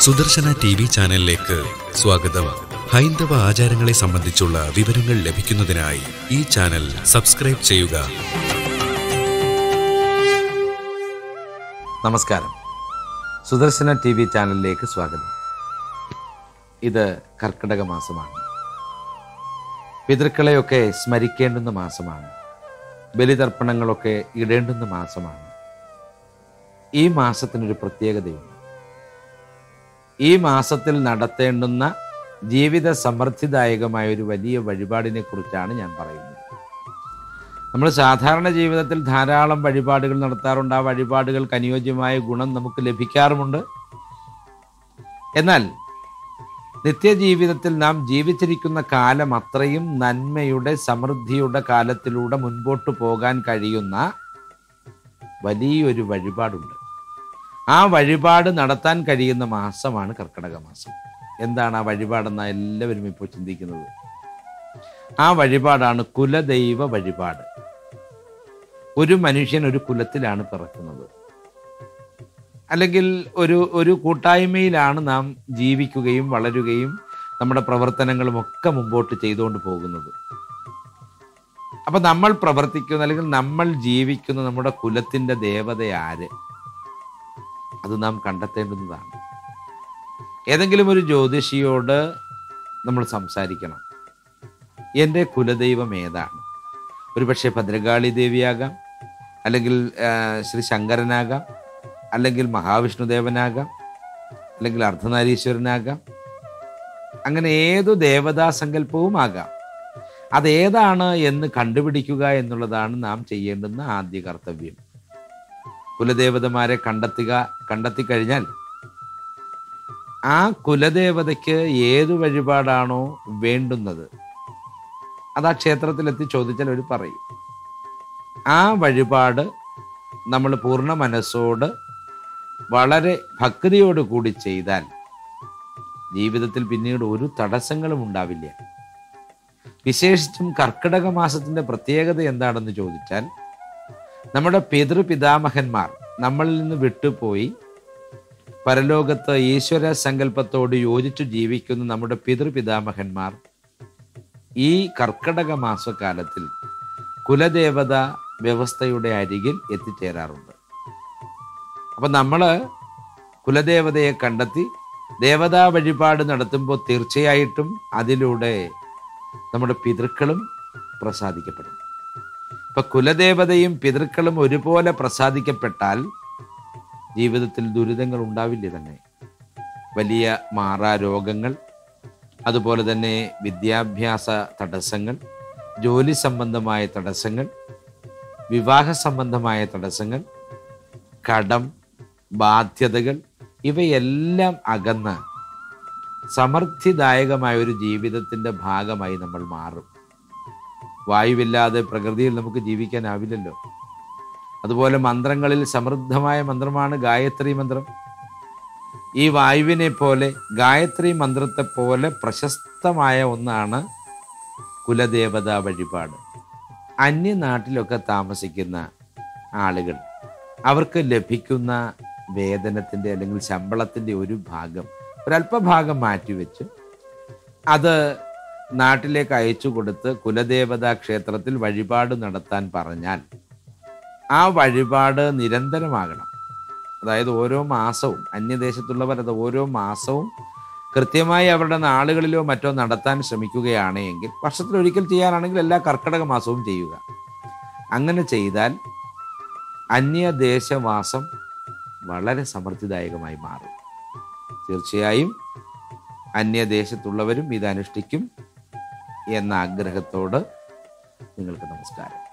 Sudarshana T V ചാനലിലേക്ക് സ്വാഗതം ഹൈന്ദവ ആചാരങ്ങളെ സംബന്ധിച്ചുള്ള വിവരങ്ങൾ ലഭിക്കുന്നതിനായി ഈ ചാനൽ സബ്സ്ക്രൈബ് ചെയ്യുക നമസ്കാരം സുദർശന ടി വി ചാനലിലേക്ക് സ്വാഗതം ഇത് കർക്കിടക മാസമാണ് പിതൃക്കളെയൊക്കെ സ്മരിക്കേണ്ടുന്ന മാസമാണ് ബലിതർപ്പണങ്ങളൊക്കെ ഇടേണ്ടുന്ന മാസമാണ് ഈ മാസത്തിനൊരു പ്രത്യേകതയുണ്ട് ഈ മാസത്തിൽ നടത്തേണ്ടുന്ന ജീവിത സമൃദ്ധിദായകമായ ഒരു വലിയ വഴിപാടിനെ കുറിച്ചാണ് ഞാൻ പറയുന്നത് നമ്മൾ സാധാരണ ജീവിതത്തിൽ ധാരാളം വഴിപാടുകൾ നടത്താറുണ്ട് ആ വഴിപാടുകൾക്ക് അനുയോജ്യമായ ഗുണം നമുക്ക് ലഭിക്കാറുമുണ്ട് എന്നാൽ നിത്യജീവിതത്തിൽ നാം ജീവിച്ചിരിക്കുന്ന കാലം അത്രയും നന്മയുടെ സമൃദ്ധിയുടെ കാലത്തിലൂടെ മുൻപോട്ട് പോകാൻ കഴിയുന്ന വലിയൊരു വഴിപാടുണ്ട് ആ വഴിപാട് നടത്താൻ കഴിയുന്ന മാസമാണ് കർക്കിടക മാസം എന്താണ് ആ വഴിപാടെന്ന എല്ലാവരും ഇപ്പോൾ ചിന്തിക്കുന്നത് ആ വഴിപാടാണ് കുലദൈവ വഴിപാട് ഒരു മനുഷ്യൻ ഒരു കുലത്തിലാണ് പിറക്കുന്നത് അല്ലെങ്കിൽ ഒരു ഒരു കൂട്ടായ്മയിലാണ് നാം ജീവിക്കുകയും വളരുകയും നമ്മുടെ പ്രവർത്തനങ്ങളും ഒക്കെ മുമ്പോട്ട് ചെയ്തുകൊണ്ട് പോകുന്നത് അപ്പൊ നമ്മൾ പ്രവർത്തിക്കുന്ന അല്ലെങ്കിൽ നമ്മൾ ജീവിക്കുന്ന നമ്മുടെ കുലത്തിന്റെ ദേവത ആര് അത് നാം കണ്ടെത്തേണ്ടുന്നതാണ് ഏതെങ്കിലും ഒരു ജ്യോതിഷിയോട് നമ്മൾ സംസാരിക്കണം എൻ്റെ കുലദൈവം ഏതാണ് ഒരുപക്ഷെ ഭദ്രകാളി ദേവിയാകാം അല്ലെങ്കിൽ ആ, ശ്രീ ശങ്കരനാകാം അല്ലെങ്കിൽ മഹാവിഷ്ണുദേവനാകാം അല്ലെങ്കിൽ അർദ്ധനാരീശ്വരനാകാം അങ്ങനെ ഏതു ദേവതാ സങ്കല്പവും ആകാം അതേതാണ് എന്ന് കണ്ടുപിടിക്കുക എന്നുള്ളതാണ് നാം ചെയ്യേണ്ടുന്ന ആദ്യ കർത്തവ്യം കുലദേവതമാരെ കണ്ടെത്തുക കണ്ടെത്തി കഴിഞ്ഞാൽ ആ കുലദേവതയ്ക്ക് ഏതു വഴിപാടാണോ വേണ്ടുന്നത് അത് ആ ക്ഷേത്രത്തിലെത്തി ചോദിച്ചാൽ അവർ പറയും ആ വഴിപാട് നമ്മൾ പൂർണ്ണ മനസ്സോട് വളരെ ഭക്തിയോട് കൂടി ചെയ്താൽ ജീവിതത്തിൽ പിന്നീട് ഒരു തടസ്സങ്ങളും ഉണ്ടാവില്ല വിശേഷിച്ചും കർക്കിടക മാസത്തിന്റെ പ്രത്യേകത എന്താണെന്ന് ചോദിച്ചാൽ നമ്മുടെ പിതൃപിതാമഹന്മാർ നമ്മളിൽ നിന്ന് വിട്ടുപോയി പരലോകത്ത് ഈശ്വര സങ്കല്പത്തോട് യോജിച്ചു ജീവിക്കുന്ന നമ്മുടെ പിതൃപിതാമഹന്മാർ ഈ കർക്കിടക മാസക്കാലത്തിൽ കുലദേവത വ്യവസ്ഥയുടെ അരികിൽ എത്തിച്ചേരാറുണ്ട് അപ്പം നമ്മൾ കുലദേവതയെ കണ്ടെത്തി ദേവതാ വഴിപാട് നടത്തുമ്പോൾ തീർച്ചയായിട്ടും അതിലൂടെ നമ്മുടെ പിതൃക്കളും പ്രസാദിക്കപ്പെടും ഇപ്പൊ കുലദേവതയും പിതൃക്കളും ഒരുപോലെ പ്രസാദിക്കപ്പെട്ടാൽ ജീവിതത്തിൽ ദുരിതങ്ങൾ ഉണ്ടാവില്ല തന്നെ വലിയ മാറാ രോഗങ്ങൾ അതുപോലെ തന്നെ വിദ്യാഭ്യാസ തടസ്സങ്ങൾ ജോലി സംബന്ധമായ തടസ്സങ്ങൾ വിവാഹ സംബന്ധമായ തടസ്സങ്ങൾ കടം ബാധ്യതകൾ ഇവയെല്ലാം അകന്ന് സമൃദ്ധിദായകമായ ഒരു ജീവിതത്തിൻ്റെ ഭാഗമായി നമ്മൾ മാറും വായുവില്ലാതെ പ്രകൃതിയിൽ നമുക്ക് ജീവിക്കാനാവില്ലല്ലോ അതുപോലെ മന്ത്രങ്ങളിൽ സമൃദ്ധമായ മന്ത്രമാണ് ഗായത്രി മന്ത്രം ഈ വായുവിനെ പോലെ ഗായത്രി മന്ത്രത്തെ പോലെ പ്രശസ്തമായ ഒന്നാണ് കുലദേവതാ വഴിപാട് അന്യനാട്ടിലൊക്കെ താമസിക്കുന്ന ആളുകൾ അവർക്ക് ലഭിക്കുന്ന വേതനത്തിൻ്റെ അല്ലെങ്കിൽ ശമ്പളത്തിൻ്റെ ഒരു ഭാഗം ഒരല്പഭാഗം മാറ്റിവെച്ച് അത് നാട്ടിലേക്ക് അയച്ചു കൊടുത്ത് കുലദേവതാ ക്ഷേത്രത്തിൽ വഴിപാട് നടത്താൻ പറഞ്ഞാൽ ആ വഴിപാട് നിരന്തരമാകണം അതായത് ഓരോ മാസവും അന്യദേശത്തുള്ളവർ അത് ഓരോ മാസവും കൃത്യമായി അവരുടെ നാളുകളിലോ മറ്റോ നടത്താൻ ശ്രമിക്കുകയാണെങ്കിൽ വർഷത്തിലൊരിക്കൽ ചെയ്യാനാണെങ്കിൽ എല്ലാ കർക്കിടക മാസവും ചെയ്യുക അങ്ങനെ ചെയ്താൽ അന്യദേശവാസം വളരെ സമൃദ്ധിദായകമായി മാറും തീർച്ചയായും അന്യദേശത്തുള്ളവരും ഇത് അനുഷ്ഠിക്കും എന്ന ആഗ്രഹത്തോട് നിങ്ങൾക്ക് നമസ്കാരം